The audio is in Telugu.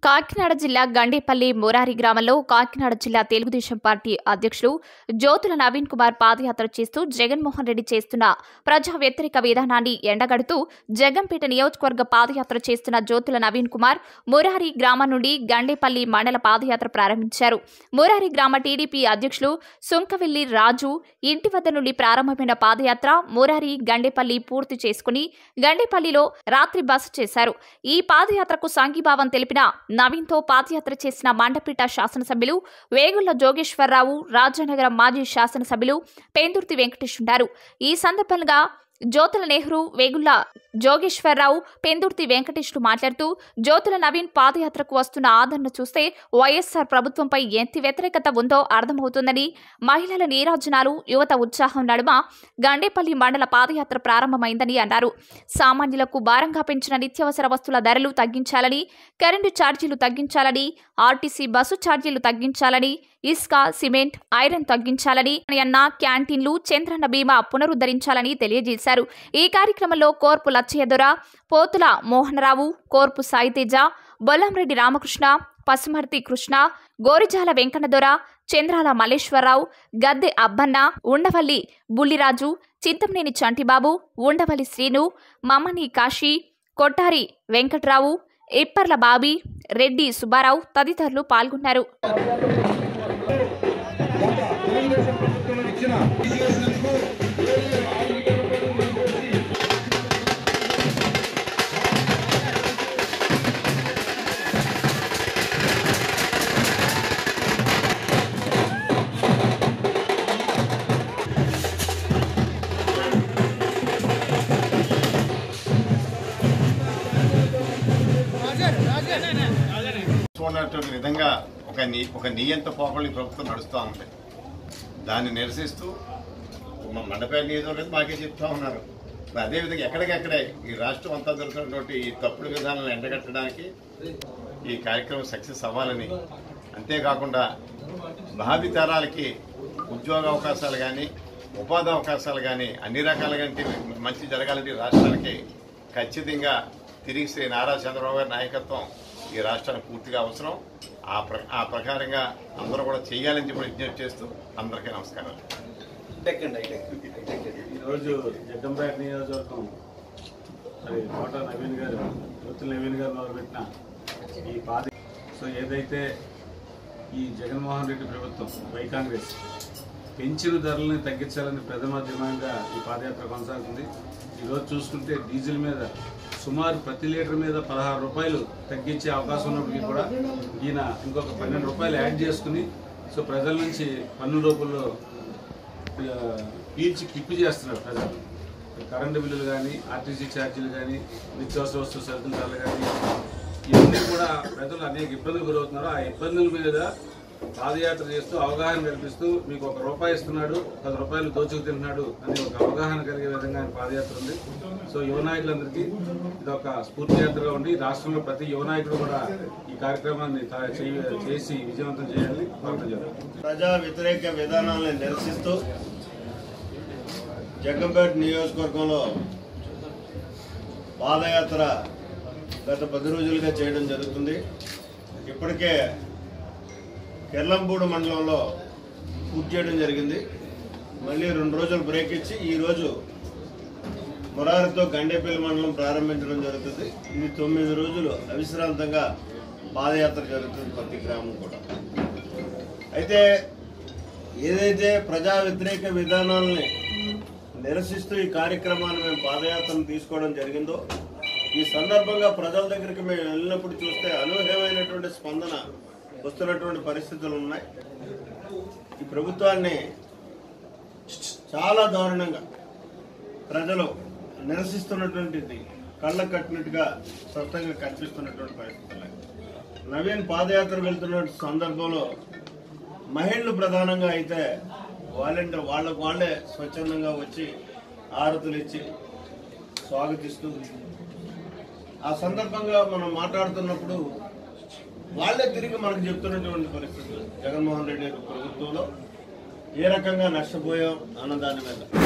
కాకినాడ జిల్లా గండేపల్లి మురారి గ్రామంలో కాకినాడ జిల్లా తెలుగుదేశం పార్టీ అధ్యక్షులు జ్యోతుల నవీన్ కుమార్ పాదయాత్ర చేస్తూ జగన్మోహన్ రెడ్డి చేస్తున్న ప్రజా వ్యతిరేక విధానాన్ని ఎండగడుతూ జగంపేట నియోజకవర్గ పాదయాత్ర చేస్తున్న జ్యోతుల నవీన్ కుమార్ మురారి గ్రామం నుండి గండేపల్లి మండల పాదయాత్ర ప్రారంభించారు మురారి గ్రామ టీడీపీ అధ్యక్షులు సుంకవెల్లి రాజు ఇంటి వద్ద నుండి ప్రారంభమైన పాదయాత్ర మురారి గండేపల్లి పూర్తి చేసుకుని గండేపల్లిలో రాత్రి బస చేశారు ఈ పాదయాత్రకు సంఘీభావం తెలిపిన నవీన్తో పాదయాత్ర చేసిన మండపేట శాసనసభ్యులు వేగుళ్ల జోగేశ్వరరావు రాజానగరం మాజీ శాసనసభ్యులు పేందుర్తి వెంకటేష్ ఉన్నారు ఈ సందర్భంగా జ్యోతుల నెహ్రూ వేగుళ్ల జోగేశ్వరరావు పెందుర్తి వెంకటేష్లు మాట్లాడుతూ జ్యోతుల నవీన్ పాదయాత్రకు వస్తున్న ఆదరణ చూస్తే వైఎస్ఆర్ ప్రభుత్వంపై ఎంత వ్యతిరేకత ఉందో అర్థమవుతుందని మహిళల నీరాజనాలు యువత ఉత్సాహం నడుమ గండేపల్లి మండల పాదయాత్ర ప్రారంభమైందని అన్నారు సామాన్యులకు భారంగా పెంచిన నిత్యావసర వస్తువుల ధరలు తగ్గించాలని కరెంటు ఛార్జీలు తగ్గించాలని ఆర్టీసీ బస్సు ఛార్జీలు తగ్గించాలని ఇసుక సిమెంట్ ఐరన్ తగ్గించాలని అన్న క్యాంటీన్లు చంద్రన్న బీమా పునరుద్ధరించాలని తెలియజేశారు ఈ కార్యక్రమంలో కోర్పు లచ్చయ్యదొర పోతుల మోహనరావు కోర్పు సాయితేజ బొల్లంరెడ్డి రామకృష్ణ పసుమర్తి కృష్ణ గోరిజాల వెంకన్నదొర చంద్రాల మల్లేశ్వరరావు గద్దె అబ్బన్న ఉండవల్లి బుల్లిరాజు చింతమనేని చంటిబాబు ఉండవల్లి శ్రీను మమ్మని కాశీ కొట్టారి వెంకట్రావు ఇప్పర్ల బాబీ రెడ్డి సుబ్బారావు తదితరులు పాల్గొన్నారు తెలుగుదేశం ప్రభుత్వం ఇచ్చిన తీసివేసినందుకు చూడనటువంటి విధంగా ఒక నీ ఒక నియంత పోకళ్ళు ఈ ప్రభుత్వం నడుస్తూ ఉంది దాన్ని నిరసిస్తూ మా మండపేట నియోజకవర్గం మాకే చెప్తా ఉన్నారు మరి అదేవిధంగా ఎక్కడికెక్కడే ఈ రాష్ట్రం అంతా జరుగుతున్నటువంటి ఈ తప్పుడు విధానాలను ఎండగట్టడానికి ఈ కార్యక్రమం సక్సెస్ అవ్వాలని అంతేకాకుండా భావి తరాలకి ఉద్యోగ అవకాశాలు కానీ ఉపాధి అవకాశాలు కానీ అన్ని రకాలుగా మంచి జరగాలంటే ఈ రాష్ట్రానికి ఖచ్చితంగా తిరిగి శ్రీ నారా చంద్రబాబు గారి నాయకత్వం ఈ రాష్ట్రానికి పూర్తిగా అవసరం ఆ ప్ర ఆ ప్రకారంగా అందరూ కూడా చేయాలని చెప్పి విజ్ఞప్తి చేస్తూ అందరికీ నమస్కారాలు ఈరోజు జగ్గంపేట నియోజకవర్గం మరి కోట నవీన్ గారు జ్యోతుల నవీన్ గారు మొదలుపెట్టిన ఈ పాద సో ఏదైతే ఈ జగన్మోహన్ రెడ్డి ప్రభుత్వం వై కాంగ్రెస్ పెంచిన ధరలను తగ్గించాలని ప్రథమ డిమాండ్గా ఈ పాదయాత్ర కొనసాగుతుంది ఈరోజు చూసుకుంటే డీజిల్ మీద సుమారు ప్రతి లీటర్ మీద పదహారు రూపాయలు తగ్గించే అవకాశం ఉన్నప్పటికీ కూడా ఈయన ఇంకొక పన్నెండు రూపాయలు యాడ్ చేసుకుని సో ప్రజల నుంచి పన్ను రూపంలో ఆ, పీల్చి కిప్పు చేస్తున్నారు ప్రజలు కరెంటు బిల్లులు కానీ ఆర్టీసీ ఛార్జీలు కానీ నిత్యావసర వస్తువు సరుకుల ధరలు కానీ ఇవన్నీ కూడా ప్రజలు అనేక ఇబ్బందులు గురవుతున్నారు ఆ ఇబ్బందుల మీద పాదయాత్ర చేస్తూ అవగాహన కల్పిస్తూ మీకు ఒక రూపాయి ఇస్తున్నాడు పది రూపాయలు దోచుకు తింటున్నాడు అని ఒక అవగాహన కలిగే విధంగా ఆయన పాదయాత్ర ఉంది సో యువ నాయకులందరికీ ఇది ఒక స్ఫూర్తి యాత్రగా ఉండి రాష్ట్రంలో ప్రతి యువ నాయకుడు కూడా ఈ కార్యక్రమాన్ని తా- చేయ- చేసి విజయవంతం చేయాలని ప్రార్థన చేద్దాం ప్రజా వ్యతిరేక విధానాలను నిరసిస్తూ జగ్గంపేట నియోజకవర్గంలో పాదయాత్ర గత పది రోజులుగా చేయడం జరుగుతుంది ఇప్పటికే కెర్లంపూడి మండలంలో పూర్తి చేయడం జరిగింది మళ్ళీ రెండు రోజులు బ్రేక్ ఇచ్చి ఈరోజు మురారితో గండేపల్లి మండలం ప్రారంభించడం జరుగుతుంది ఇది తొమ్మిది రోజులు అవిశ్రాంతంగా పాదయాత్ర జరుగుతుంది ప్రతి గ్రామం కూడా అయితే ఏదైతే ప్రజా వ్యతిరేక విధానాలని నిరసిస్తూ ఈ కార్యక్రమాన్ని మేము పాదయాత్రను తీసుకోవడం జరిగిందో ఈ సందర్భంగా ప్రజల దగ్గరికి మేము వెళ్ళినప్పుడు చూస్తే అనూహ్యమైనటువంటి స్పందన వస్తున్నటువంటి పరిస్థితులు ఉన్నాయి ఈ ప్రభుత్వాన్ని చాలా దారుణంగా ప్రజలు నిరసిస్తున్నటువంటిది కళ్ళ కట్టినట్టుగా స్పష్టంగా కనిపిస్తున్నటువంటి పరిస్థితులు నవీన్ పాదయాత్ర వెళ్తున్న సందర్భంలో మహిళలు ప్రధానంగా అయితే వాలంటీర్ వాళ్ళకు వాళ్ళే స్వచ్ఛందంగా వచ్చి ఆరతులు ఇచ్చి స్వాగతిస్తూ ఆ సందర్భంగా మనం మాట్లాడుతున్నప్పుడు వాళ్ళే తిరిగి మనకు చెప్తున్నటువంటి పరిస్థితులు జగన్మోహన్ రెడ్డి గారి ప్రభుత్వంలో ఏ రకంగా నష్టపోయాం అన్న దాని మీద